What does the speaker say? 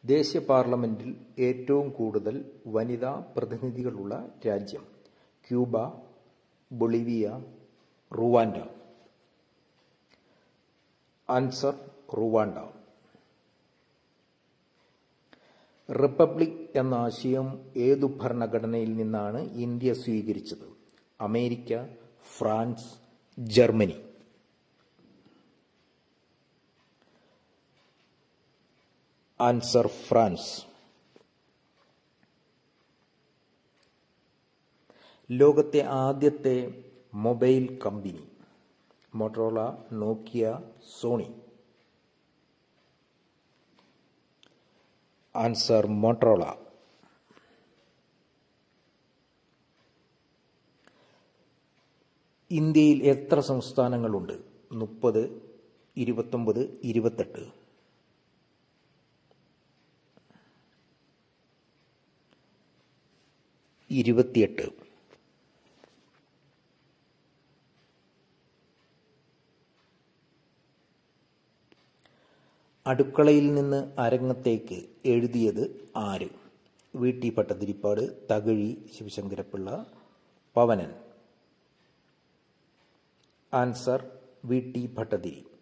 ദേശീയ പാർലമെന്റിൽ ഏറ്റവും കൂടുതൽ വനിതാ പ്രതിനിധികളുള്ള രാജ്യം Cuba Bolivia Rwanda answer Rwanda republic എന്ന ആശയം ഏതു ഭരണഘടനയിൽ നിന്നാണ് ഇന്ത്യ സ്വീകരിച്ചത് America France Germany answer France ലോകത്തെ ആദ്യത്തെ mobile company Motorola Nokia Sony answer Motorola ഇന്ത്യയിൽ എത്ര സംസ്ഥാനങ്ങളുണ്ട് മുപ്പത് ഇരുപത്തൊമ്പത് ഇരുപത്തെട്ട് ഇരുപത്തിയെട്ട് അടുക്കളയിൽ നിന്ന് അരങ്ങത്തേക്ക് എഴുതിയത് ആര് V T Bhattathiripad Thakazhi Sivasankara Pillai Pavanan answer V T Bhattathiri